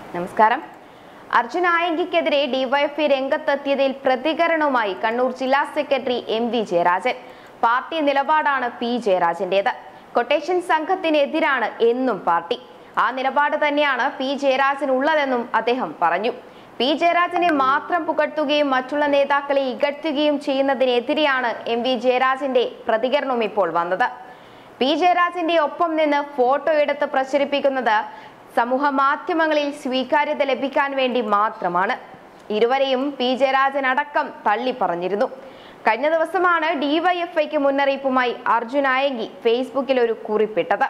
നമസ്കാരം അർജുൻ ആയങ്കിക്കെതിരെ ഡിവൈഎഫ്ഐ രംഗത്തെത്തിയതിൽ പ്രതികരണവുമായി കണ്ണൂർ ജില്ലാ secretary M V Jayarajan party നിലപാടാണ് പി ജയരാജന്റേത് കൊട്ടേഷൻ സംഘത്തിനെതിരാണ് എന്നും പാർട്ടി ആ നിലപാട് തന്നെയാണ് പി ജയരാജൻ ഉള്ളതെന്നും അദ്ദേഹം പറഞ്ഞു പി ജയരാജനെ മാത്രം പുകഴ്ത്തുകയും മറ്റുള്ള നേതാക്കളെ ഇകഴ്ത്തുകയും ചെയ്യുന്നതിനെതിരെയാണ് എം വി ജയരാജന്റെ പ്രതികരണവും ഇപ്പോൾ വന്നത് പി ജയരാജന്റെ ഒപ്പം നിന്ന് ഫോട്ടോ എടുത്ത് പ്രചരിപ്പിക്കുന്നത് സമൂഹ മാധ്യമങ്ങളിൽ സ്വീകാര്യത ലഭിക്കാൻ വേണ്ടി മാത്രമാണ് ഇരുവരെയും പി ജയരാജൻ അടക്കം തള്ളി പറഞ്ഞിരുന്നു കഴിഞ്ഞ ദിവസമാണ് ഡിവൈഎഫ്ഐക്ക് മുന്നറിയിപ്പുമായി അർജുൻ ആയങ്കി ഫേസ്ബുക്കിൽ ഒരു കുറിപ്പിട്ടത്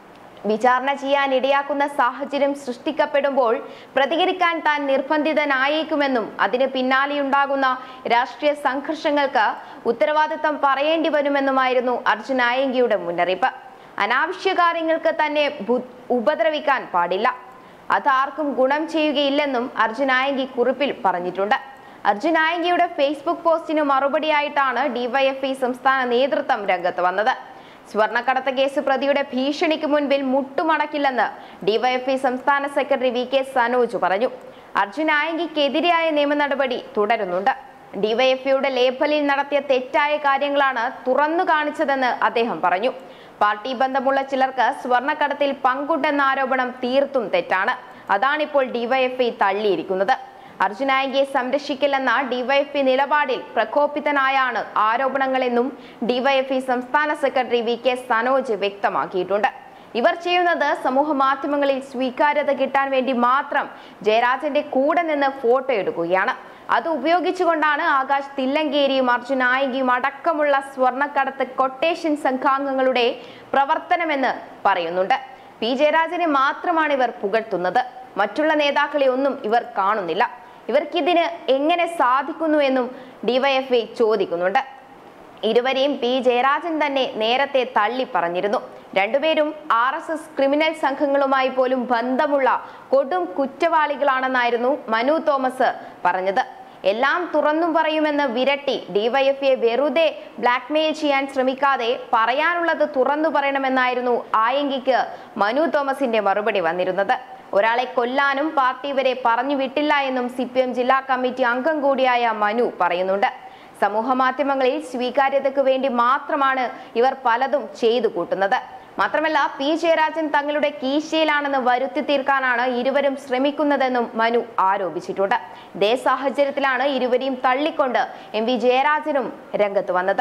വിചാരണ ചെയ്യാൻ ഇടയാക്കുന്ന സാഹചര്യം സൃഷ്ടിക്കപ്പെടുമ്പോൾ പ്രതികരിക്കാൻ താൻ നിർബന്ധിതനായേക്കുമെന്നും അതിന് പിന്നാലെയുണ്ടാകുന്ന രാഷ്ട്രീയ സംഘർഷങ്ങൾക്ക് ഉത്തരവാദിത്തം പറയേണ്ടി വരുമെന്നുമായിരുന്നു അർജുൻ ആയങ്കിയുടെ മുന്നറിയിപ്പ് അനാവശ്യ കാര്യങ്ങൾക്ക് തന്നെ ബു- ഉപദ്രവിക്കാൻ പാടില്ല അത് ആർക്കും ഗുണം ചെയ്യുകയില്ലെന്നും അർജുൻ ആയങ്കി കുറിപ്പിൽ പറഞ്ഞിട്ടുണ്ട് അർജുൻ ആയങ്കിയുടെ ഫേസ്ബുക്ക് പോസ്റ്റിന് മറുപടിയായിട്ടാണ് ഡിവൈഎഫ്ഐ സംസ്ഥാന നേതൃത്വം രംഗത്ത് വന്നത് സ്വർണ്ണക്കടത്ത് കേസ് പ്രതിയുടെ ഭീഷണിക്ക് മുൻപിൽ മുട്ടുമടക്കില്ലെന്ന് ഡിവൈഎഫ്ഐ സംസ്ഥാന സെക്രട്ടറി വി കെ സനോജ് പറഞ്ഞു അർജുൻ ആയങ്കിക്കെതിരായ നിയമ നടപടി തുടരുന്നുണ്ട് ഡിവൈഎഫ്ഐയുടെ ലേബലിൽ നടത്തിയ തെറ്റായ കാര്യങ്ങളാണ് തുറന്നു കാണിച്ചതെന്ന് അദ്ദേഹം പറഞ്ഞു പാർട്ടി ബന്ധമുള്ള ചിലർക്ക് സ്വർണ്ണക്കടത്തിൽ പങ്കുണ്ടെന്ന ആരോപണം തീർത്തും തെറ്റാണ് അതാണിപ്പോൾ ഡിവൈഎഫ്ഐ തള്ളിയിരിക്കുന്നത് അർജുനായികയെ സംരക്ഷിക്കില്ലെന്ന ഡിവൈഎഫ്ഐ നിലപാടിൽ പ്രകോപിതനായാണ് ആരോപണങ്ങളെന്നും ഡിവൈഎഫ്ഐ സംസ്ഥാന സെക്രട്ടറി വി കെ സനോജ് വ്യക്തമാക്കിയിട്ടുണ്ട് ഇവർ ചെയ്യുന്നത് സമൂഹ മാധ്യമങ്ങളിൽ സ്വീകാര്യത കിട്ടാൻ വേണ്ടി മാത്രം ജയരാജന്റെ കൂടെ നിന്ന് ഫോട്ടോ എടുക്കുകയാണ് അത് ഉപയോഗിച്ചുകൊണ്ടാണ് ആകാശ് തില്ലങ്കേരിയും അർജുൻ ആയിങ്കിയും അടക്കമുള്ള സ്വർണ്ണക്കടത്ത് കൊട്ടേഷൻ സംഘാംഗങ്ങളുടെ പ്രവർത്തനമെന്ന് പറയുന്നുണ്ട് പി ജയരാജനെ മാത്രമാണ് ഇവർ പുകഴ്ത്തുന്നത് മറ്റുള്ള നേതാക്കളെ ഒന്നും ഇവർ കാണുന്നില്ല ഇവർക്കിതിന് എങ്ങനെ സാധിക്കുന്നു എന്നും ഡിവൈഎഫ്ഐ ചോദിക്കുന്നുണ്ട് ഇരുവരെയും പി ജയരാജൻ തന്നെ നേരത്തെ തള്ളി പറഞ്ഞിരുന്നു രണ്ടുപേരും ആർ എസ് എസ് ക്രിമിനൽ സംഘങ്ങളുമായി പോലും ബന്ധമുള്ള കൊടും കുറ്റവാളികളാണെന്നായിരുന്നു മനു തോമസ് പറഞ്ഞത് എല്ലാം തുറന്നും പറയുമെന്ന് വിരട്ടി ഡിവൈഎഫ്ഐയെ വെറുതെ ബ്ലാക്ക്മെയിൽ ചെയ്യാൻ ശ്രമിക്കാതെ പറയാനുള്ളത് തുറന്നു പറയണമെന്നായിരുന്നു ആയങ്കിക്ക് മനു തോമസിന്റെ മറുപടി വന്നിരുന്നത് ഒരാളെ കൊല്ലാനും പാർട്ടി ഇവരെ പറഞ്ഞു വിട്ടില്ല എന്നും സി ജില്ലാ കമ്മിറ്റി അംഗം കൂടിയായ മനു പറയുന്നുണ്ട് സമൂഹ മാധ്യമങ്ങളിൽ സ്വീകാര്യതയ്ക്ക് വേണ്ടി മാത്രമാണ് ഇവർ പലതും ചെയ്തു കൂട്ടുന്നത് മാത്രമല്ല പി ജയരാജൻ തങ്ങളുടെ കീശയിലാണെന്ന് വരുത്തി തീർക്കാനാണ് ഇരുവരും ശ്രമിക്കുന്നതെന്നും മനു ആരോപിച്ചിട്ടുണ്ട് ഇതേ സാഹചര്യത്തിലാണ് ഇരുവരെയും തള്ളിക്കൊണ്ട് എം വി ജയരാജനും രംഗത്ത് വന്നത്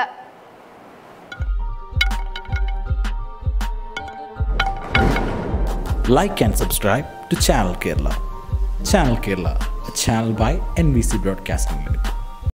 like and subscribe to Channel Kerala. Channel Kerala, a channel by NBC Broadcasting Limited.